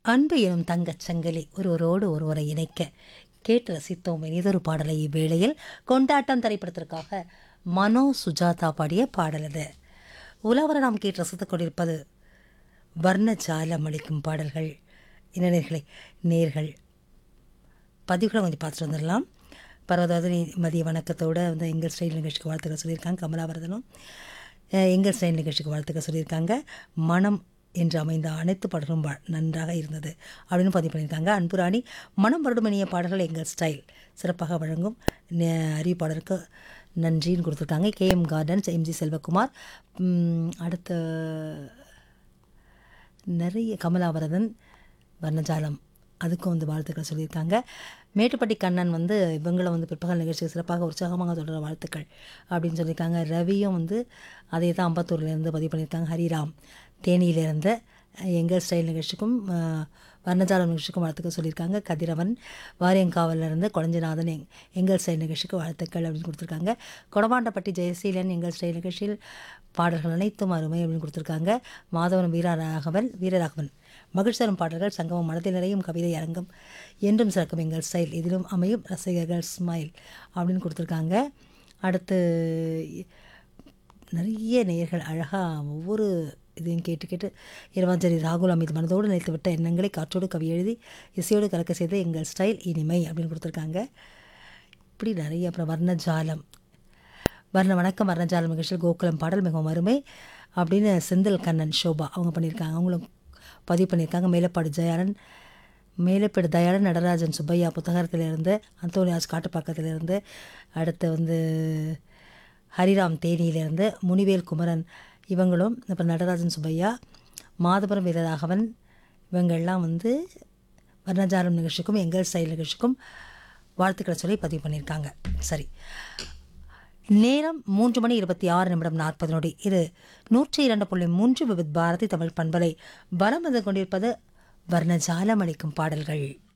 அன்பு எனும் தங்கச் சங்கிலி ஒருவரோடு ஒருவரை இணைக்க கேட்டு ரசித்தோம் இனிதொரு பாடலை இவ்வேளையில் கொண்டாட்டம் திரைப்படத்திற்காக மனோ சுஜாதா பாடிய பாடல் அது உலவர நாம் கேட்டு ரசித்துக் கொண்டிருப்பது வர்ணஜாலம் அளிக்கும் பாடல்கள் இளைஞர்களை நேர்கள் பதிவுகளை கொஞ்சம் பார்த்துட்டு வந்துடலாம் பர்வதாவதி மதிய வணக்கத்தோடு வந்து எங்கள் ஸ்டைல் நிகழ்ச்சிக்கு வாழ்த்துக்கள் சொல்லியிருக்காங்க கமலாவரதனும் அஹ், எங்கள் ஸ்டைல் நிகழ்ச்சிக்கு வாழ்த்துக்கள் சொல்லியிருக்காங்க மனம் என்று அமைந்த அனைத்து பாடல்களும் வ- நன்றாக இருந்தது அப்படின்னு பதிவு பண்ணியிருக்காங்க அன்புராணி மனம் வருடமணிய பாடல்கள் எங்கள் ஸ்டைல் சிறப்பாக வழங்கும் ந- அறிவிப்பாளருக்கு நன்றின்னு கொடுத்துருக்காங்க கேஎம் கார்டன்ஸ் எம்ஜி செல்வகுமார் உம், அடுத்த நிறைய கமலாவரதன் வர்ணஜாலம் அதுக்கும் வந்து வாழ்த்துக்கள் சொல்லியிருக்காங்க மேட்டுப்பட்டி கண்ணன் வந்து இவங்கள வந்து பிற்பகல் நிகழ்ச்சிக்கு சிறப்பாக உற்சாகமாக சொல்கிற வாழ்த்துக்கள் அப்படின்னு சொல்லியிருக்காங்க ரவியும் வந்து அதே தான் அம்பத்தூர்லேருந்து பதிவு பண்ணியிருக்காங்க ஹரிராம் தேனியிலேருந்து எங்கள் ஸ்டைல் நிகழ்ச்சிக்கும் அஹ், வர்ணஜாலம் நிகழ்ச்சிக்கும் வாழ்த்துக்கள் சொல்லியிருக்காங்க கதிரவன் வாரியங்காவிலிருந்து குழஞ்சநாதன் எங் எங்கள் ஸ்டைல் நிகழ்ச்சிக்கு வாழ்த்துக்கள் அப்படின்னு கொடுத்துருக்காங்க கொடமாண்டப்பட்டி ஜெயசீலன் எங்கள் ஸ்டைல் நிகழ்ச்சியில் பாடல்கள் அனைத்தும் அருமை அப்படின்னு கொடுத்துருக்காங்க மாதவன் வீரராகவன் வீரராகவன் மகிழ்ச்சி தரும் பாடல்கள் சங்கமம் மனதில் நிறையும் கவிதை அரங்கம் என்றும் சிறக்கும் எங்கள் ஸ்டைல் இதிலும் அமையும் ரசிகர்கள் ஸ்மைல் அப்படின்னு கொடுத்துருக்காங்க அடுத்து நிறைய நேயர்கள் அழகாக ஒவ்வொரு இதையும் கேட்டு கேட்டு இரவாஞ்சலி ராகுல் அமித் மனதோடு நினைத்து விட்ட எண்ணங்களை காற்றோடு கவி எழுதி இசையோடு கலக்க செய்த எங்கள் ஸ்டைல் இனிமை அப்படின்னு கொடுத்துருக்காங்க இப்படி நிறைய அப்புறம் வர்ணஜாலம் வர்ண வணக்கம் வர்ணஜாலம் நிகழ்ச்சியில் கோகுலம் பாடல் மிகவும் அருமை அப்படின்னு செந்தில் கண்ணன் ஷோபா அவங்க பண்ணியிருக்காங்க அவங்களும் பதிவு பண்ணியிருக்காங்க மேலப்பாடு ஜெயானன் மேலப்பேடு தயாளன் நடராஜன் சுப்பையா புத்தகத்திலிருந்து அந்தோனியாஸ் காட்டுப்பாக்கத்திலிருந்து அடுத்து வந்து ஹரிராம் தேனியிலிருந்து முனிவேல் குமரன் இவங்களும் அப்புறம் நடராஜன் சுப்பையா மாதபுரம் வீரராகவன் இவங்கெல்லாம் வந்து வர்ணஜாலம் நிகழ்ச்சிக்கும் எங்கள் ஸ்டைல் நிகழ்ச்சிக்கும் வாழ்த்துக்களை சொல்லி பதிவு பண்ணியிருக்காங்க சரி நேரம் மூன்று மணி இருபத்தி ஆறு நிமிடம் நாற்பது நொடி இது நூற்றி இரண்டு புள்ளி மூன்று விவித் பாரதி தமிழ் பண்பலை வலம் வந்து கொண்டிருப்பது வர்ணஜாலம் அளிக்கும் பாடல்கள்